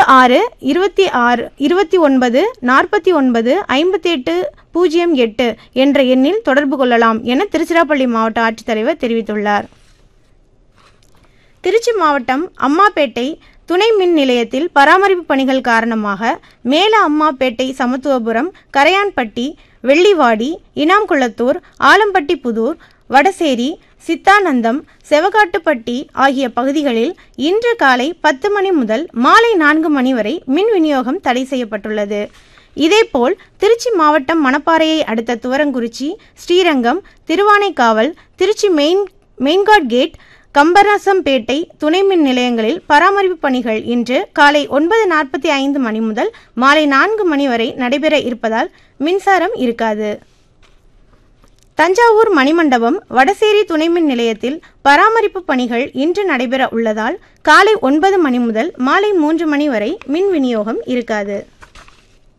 ஆறு இருபத்தி ஆறு இருபத்தி ஒன்பது நாற்பத்தி ஒன்பது ஐம்பத்தி எட்டு பூஜ்ஜியம் எட்டு என்ற எண்ணில் தொடர்பு கொள்ளலாம் என திருச்சிராப்பள்ளி மாவட்ட ஆட்சித்தலைவர் தெரிவித்துள்ளார் திருச்சி மாவட்டம் அம்மாப்பேட்டை துணை மின் நிலையத்தில் பராமரிப்பு பணிகள் காரணமாக மேல அம்மாப்பேட்டை சமத்துவபுரம் கரையான்பட்டி வெள்ளிவாடி இனாம்குளத்தூர் ஆலம்பட்டி புதூர் வடசேரி சித்தானந்தம் செவகாட்டுப்பட்டி ஆகிய பகுதிகளில் இன்று காலை பத்து மணி முதல் மாலை நான்கு மணி வரை மின் விநியோகம் தடை செய்யப்பட்டுள்ளது இதேபோல் திருச்சி மாவட்டம் மணப்பாறையை அடுத்த Thuvarankurichi Srirangam Thiruvanaikaval Trichy main main guard gate Kambarasampettai துணை மின் நிலையங்களில் பராமரிப்பு பணிகள் இன்று காலை ஒன்பது நாற்பத்தி ஐந்து மணி முதல் மாலை நான்கு மணி வரை நடைபெற இருப்பதால் மின்சாரம் இருக்காது தஞ்சாவூர் மணிமண்டபம் வடசேரி துணை மின் நிலையத்தில் பராமரிப்பு பணிகள் இன்று நடைபெற உள்ளதால் காலை ஒன்பது மணி முதல் மாலை மூன்று மணி வரை மின் விநியோகம் இருக்காது